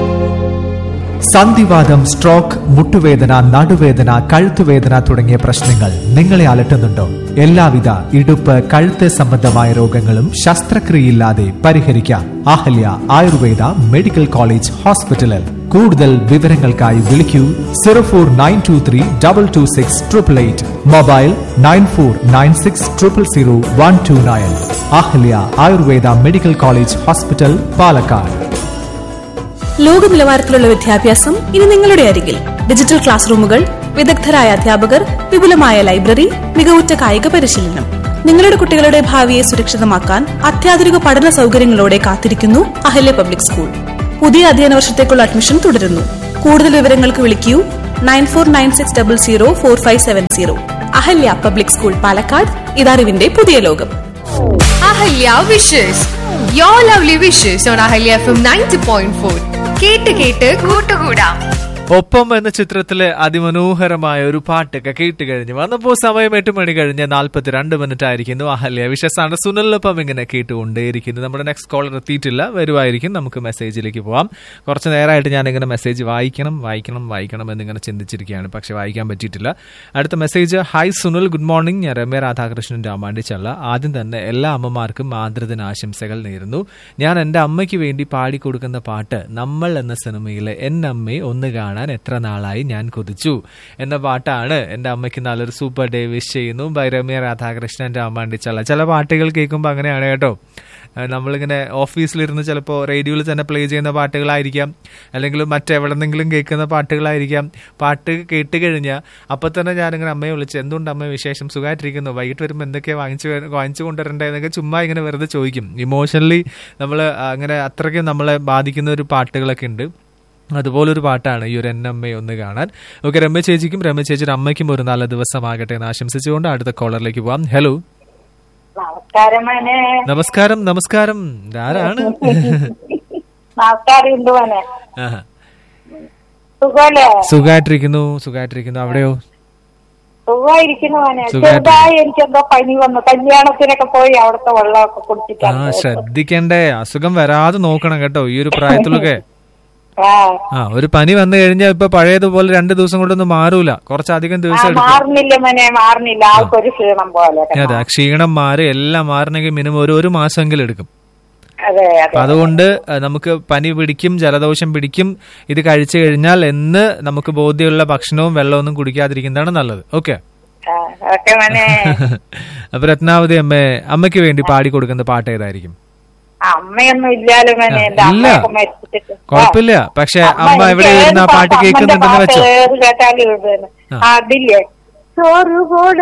സന്ധിവാദം സ്ട്രോക്ക് മുട്ടുവേദന നടുവേദന കഴുത്തുവേദന തുടങ്ങിയ പ്രശ്നങ്ങൾ നിങ്ങളെ അലട്ടുന്നുണ്ടോ എല്ലാവിധ ഇടുപ്പ് കഴുത്ത് സംബന്ധമായ രോഗങ്ങളും ശസ്ത്രക്രിയയില്ലാതെ പരിഹരിക്കാം അഹല്യ ആയുർവേദ മെഡിക്കൽ കോളേജ് ഹോസ്പിറ്റലിൽ കൂടുതൽ വിവരങ്ങൾക്കായി വിളിക്കൂ zero four nine two three double two six triple eight mobile nine four nine six triple zero one two nine Ahalya Ayurveda medical college hospital Palakkad ലോക നിലവാരത്തിലുള്ള വിദ്യാഭ്യാസം ഇനി നിങ്ങളുടെ അരികിൽ ഡിജിറ്റൽ ക്ലാസ് റൂമുകൾ വിദഗ്ധരായ അധ്യാപകർ വിപുലമായ ലൈബ്രറി മികവുറ്റ കായിക പരിശീലനം നിങ്ങളുടെ കുട്ടികളുടെ ഭാവിയെ സുരക്ഷിതമാക്കാൻ അത്യാധുനിക പഠന സൗകര്യങ്ങളോടെ കാത്തിരിക്കുന്നു അഹല്യ പബ്ലിക് സ്കൂൾ പുതിയ അധ്യയന വർഷത്തേക്കുള്ള അഡ്മിഷൻ തുടരുന്നു കൂടുതൽ വിവരങ്ങൾക്ക് വിളിക്കൂ nine four nine six double zero four five seven zero Ahalya public school Palakkad ഇതറിവിന്റെ പുതിയ ലോകം Ahalya wishes your lovely wishes on Ahalya F M ninety point four കേട്ട് കേട്ട് കൂട്ടുകൂടാം ഒപ്പം എന്ന ചിത്രത്തിലെ അതിമനോഹരമായ ഒരു പാട്ടൊക്കെ കേട്ട് കഴിഞ്ഞു വന്നപ്പോ സമയം എട്ട് മണി കഴിഞ്ഞ് നാല്പത്തിരണ്ട് മിനിറ്റ് ആയിരിക്കുന്നു അഹല്യ വിശസാണ് സുനലിനൊപ്പം ഇങ്ങനെ കേട്ടുകൊണ്ടേയിരിക്കുന്നു നമ്മുടെ നെക്സ്റ്റ് കോളർ എത്തിയിട്ടില്ല വരുമായിരിക്കും നമുക്ക് മെസ്സേജിലേക്ക് പോവാം കുറച്ച് നേരമായിട്ട് ഞാൻ ഇങ്ങനെ മെസ്സേജ് വായിക്കണം വായിക്കണം വായിക്കണം എന്നിങ്ങനെ ചിന്തിച്ചിരിക്കുകയാണ് പക്ഷെ വായിക്കാൻ പറ്റിയിട്ടില്ല അടുത്ത message hi Sunil good morning ഞാൻ രമ്യ രാധാകൃഷ്ണൻ രാമാണ്ടിച്ചല്ല ആദ്യം തന്നെ എല്ലാ അമ്മമാർക്കും മാതൃദിന ആശംസകൾ നേരുന്നു ഞാൻ എൻ്റെ അമ്മയ്ക്ക് വേണ്ടി പാടിക്കൊടുക്കുന്ന പാട്ട് നമ്മൾ എന്ന സിനിമയിലെ എന്നമ്മേ ഒന്ന് കാണാൻ എത്ര നാളായി ഞാൻ കൊതിച്ചു എന്ന പാട്ടാണ് എൻ്റെ അമ്മയ്ക്ക് നല്ലൊരു സൂപ്പർ ഡേ വിഷ് ചെയ്യുന്നു ബൈരമ്യ രാധാകൃഷ്ണൻ രാമാണ്ടിച്ചള്ള ചില പാട്ടുകൾ കേൾക്കുമ്പോൾ അങ്ങനെയാണ് കേട്ടോ ഏഹ് നമ്മളിങ്ങനെ ഓഫീസിലിരുന്ന് ചിലപ്പോൾ റേഡിയോയിൽ തന്നെ പ്ലേ ചെയ്യുന്ന പാട്ടുകളായിരിക്കാം അല്ലെങ്കിൽ മറ്റെവിടെന്നെങ്കിലും കേൾക്കുന്ന പാട്ടുകളായിരിക്കാം പാട്ട് കേട്ട് കഴിഞ്ഞാൽ അപ്പം തന്നെ ഞാനിങ്ങനെ അമ്മയെ വിളിച്ച് എന്തുകൊണ്ട് അമ്മ വിശേഷം സുഖമായിട്ടിരിക്കുന്നു വൈകിട്ട് വരുമ്പോൾ എന്തൊക്കെയാണ് വാങ്ങിച്ചു വര- വാങ്ങിച്ചു കൊണ്ടുവരണ്ടേ എന്നൊക്കെ ചുമ്മാ ഇങ്ങനെ വെറുതെ ചോദിക്കും ഇമോഷണലി നമ്മൾ അങ്ങനെ അത്രയ്ക്കും നമ്മളെ ബാധിക്കുന്ന ഒരു പാട്ടുകളൊക്കെ ഉണ്ട് അതുപോലൊരു പാട്ടാണ് ഈ ഒരു എന്നമ്മയെ ഒന്ന് കാണാൻ ഓക്കെ രമ്യ ചേച്ചിക്കും രമ്യ ചേച്ചിയുടെ അമ്മയ്ക്കും ഒരു നല്ല ദിവസമാകട്ടെ എന്ന് ആശംസിച്ചുകൊണ്ട് അടുത്ത കോളറിലേക്ക് പോവാം ഹലോ നമസ്കാരം മോനെ നമസ്കാരം നമസ്കാരം ഇതാരാണ് നമസ്കാരം ഉണ്ട് മോനെ ആഹാ. സുഖല്ലേ സുഖമായിട്ടിരിക്കുന്നു സുഖമായിട്ടിരിക്കുന്നു അവിടെയോ സുഖമായിരിക്കുന്നു മോനെ സുഖായിട്ട്. ചെറുതായി എനിക്കെന്തോ പനി വന്നു കല്യാണത്തിനൊക്കെ പോയി അവിടുത്തെ വെള്ളമൊക്കെ ആ കുടിച്ചിട്ടാണ് ശ്രദ്ധിക്കണ്ടേ അസുഖം വരാതെ നോക്കണം കേട്ടോ ഈ ഒരു പ്രായത്തിലൊക്കെ ആ ആ ഒരു പനി വന്നു കഴിഞ്ഞാൽ ഇപ്പൊ പഴയതുപോലെ രണ്ട് ദിവസം കൊണ്ടൊന്നും മാറൂല കുറച്ചധികം ആ, ദിവസം എടുക്കും മാറുന്നില്ല മോനെ മാറുന്നില്ല ആൾക്കൊരു ക്ഷീണം പോലെ അതെ ആ ക്ഷീണം മാറി എല്ലാം മാറണമെങ്കിൽ മിനിമം ഒരു ഒരു മാസമെങ്കിലും എടുക്കും അതെ അപ്പൊ അതെ അതുകൊണ്ട് അഹ്, നമുക്ക് പനി പിടിക്കും ജലദോഷം പിടിക്കും ഇത് കഴിച്ചു കഴിഞ്ഞാൽ എന്ന് നമുക്ക് ബോധ്യമുള്ള ഭക്ഷണവും വെള്ളമൊന്നും കുടിക്കാതിരിക്കുന്നതാണ് നല്ലത് ഓക്കെ ആ, ഓക്കെ മോനെ അപ്പൊ രത്നാവതി അമ്മ അമ്മയ്ക്ക് വേണ്ടി പാടി കൊടുക്കുന്ന പാട്ട് ഏതായിരിക്കും അമ്മയൊന്നും ഇല്ലാലോ മോനെ എന്റെ ഇല്ല. അമ്മയൊക്കെ മരിച്ചിട്ട് കുഴപ്പമില്ല പക്ഷെ അമ്മ എനിക്ക് എവിടെ ഇരുന്ന് ആ ഏത് പാട്ട് പാട്ട് കേൾക്കുന്നുണ്ടെന്ന് അമ്മന്റെ വെച്ചോ പാട്ട് ഏത് കേട്ടാലും ഇത് തന്നെ. ആ. ആ, അതില്ലേ ചോറ് കൂടെ